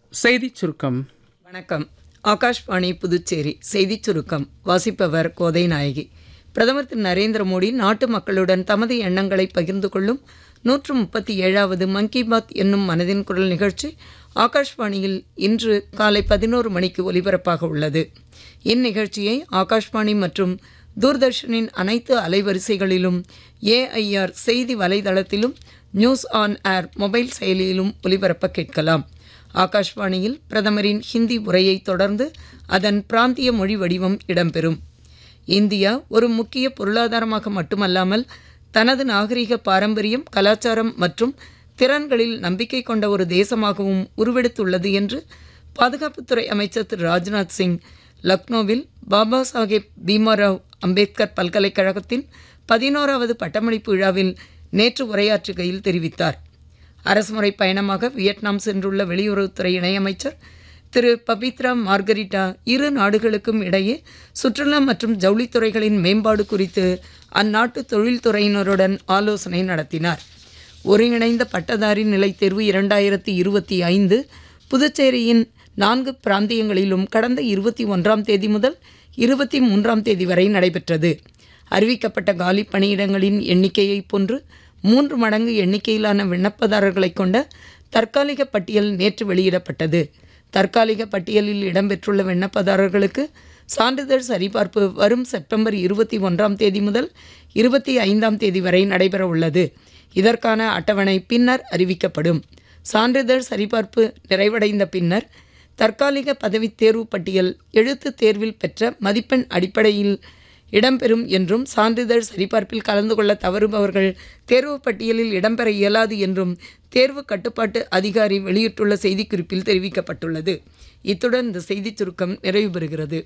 செய்திச் சுருக்கம் வணக்கம் ஆகாஷ்வாணி புதுச்சேரி செய்திச் சுருக்கம் வாசிப்பவர் கோதை நாயகி பிரதமர் திரு நரேந்திர மோடி நாட்டு மக்களுடன் தமது எண்ணங்களை பகிர்ந்து கொள்ளும் நூற்று முப்பத்தி ஏழாவது மன் கி பாத் என்னும் மனதின் குரல் நிகழ்ச்சி ஆகாஷ்வாணியில் இன்று காலை பதினோரு மணிக்கு ஒலிபரப்பாக உள்ளது இந்நிகழ்ச்சியை ஆகாஷ்வாணி மற்றும் தூர்தர்ஷனின் அனைத்து அலைவரிசைகளிலும் ஏஐஆர் செய்தி வலைதளத்திலும் நியூஸ் ஆன் ஏர் மொபைல் செயலியிலும் ஒலிபரப்ப கேட்கலாம் ஆகாஷ்வாணியில் பிரதமரின் ஹிந்தி உரையை தொடர்ந்து அதன் பிராந்திய மொழி வடிவம் இடம்பெறும் இந்தியா ஒரு முக்கிய பொருளாதாரமாக மட்டுமல்லாமல் தனது நாகரிக பாரம்பரியம் கலாச்சாரம் மற்றும் திறன்களில் நம்பிக்கை கொண்ட ஒரு தேசமாகவும் உருவெடுத்துள்ளது என்று பாதுகாப்புத்துறை அமைச்சர் திரு ராஜ்நாத் சிங் லக்னோவில் பாபா சாஹேப் பீமாராவ் அம்பேத்கர் பல்கலைக்கழகத்தின் பதினோராவது பட்டமளிப்பு விழாவில் நேற்று உரையாற்றுகையில் தெரிவித்தார் அரசுமுறை பயணமாக வியட்நாம் சென்றுள்ள வெளியுறவுத்துறை இணையமைச்சர் திரு பபித்ரா மார்கரிட்டா இரு நாடுகளுக்கும் இடையே சுற்றுலா மற்றும் ஜவுளித்துறைகளின் மேம்பாடு குறித்து அந்நாட்டு தொழில்துறையினருடன் ஆலோசனை நடத்தினார் ஒருங்கிணைந்த பட்டதாரி நிலைத் தேர்வு இரண்டாயிரத்தி இருபத்தி ஐந்து புதுச்சேரியின் நான்கு பிராந்தியங்களிலும் கடந்த இருபத்தி ஒன்றாம் தேதி முதல் இருபத்தி மூன்றாம் தேதி வரை நடைபெற்றது அறிவிக்கப்பட்ட காலி பணியிடங்களின் எண்ணிக்கையைப் போன்று மூன்று மடங்கு எண்ணிக்கையிலான விண்ணப்பதாரர்களைக் கொண்ட தற்காலிக பட்டியல் நேற்று வெளியிடப்பட்டது தற்காலிக பட்டியலில் இடம்பெற்றுள்ள விண்ணப்பதாரர்களுக்கு சான்றிதழ் சரிபார்ப்பு வரும் செப்டம்பர் இருபத்தி ஒன்றாம் தேதி முதல் இருபத்தி ஐந்தாம் தேதி வரை நடைபெற உள்ளது இதற்கான அட்டவணை பின்னர் அறிவிக்கப்படும் சான்றிதழ் சரிபார்ப்பு நிறைவடைந்த பின்னர் தற்காலிக பதவித் தேர்வு பட்டியல் எழுத்துத் தேர்வில் பெற்ற மதிப்பெண் அடிப்படையில் இடம்பெறும் என்றும் சான்றிதழ் சரிபார்ப்பில் கலந்து கொள்ள தவறுபவர்கள் தேர்வு பட்டியலில் இடம்பெற இயலாது என்றும் தேர்வு கட்டுப்பாட்டு அதிகாரி வெளியிட்டுள்ள செய்திக்குறிப்பில் தெரிவிக்கப்பட்டுள்ளது இத்துடன் இந்த செய்திச் சுருக்கம் நிறைவு பெறுகிறது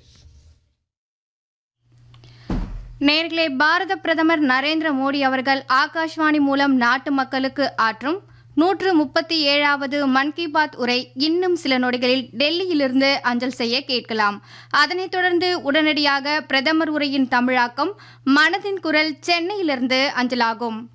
நேர்களே பாரத பிரதமர் நரேந்திர மோடி அவர்கள் ஆகாஷ்வாணி மூலம் நாட்டு மக்களுக்கு ஆற்றும் நூற்று முப்பத்தி ஏழாவது மன் கி பாத் உரை இன்னும் சில நொடிகளில் டெல்லியிலிருந்து அஞ்சல் செய்ய கேட்கலாம் அதனைத் தொடர்ந்து உடனடியாக பிரதமர் உரையின் தமிழாக்கம் மனதின் குரல் சென்னையிலிருந்து அஞ்சலாகும்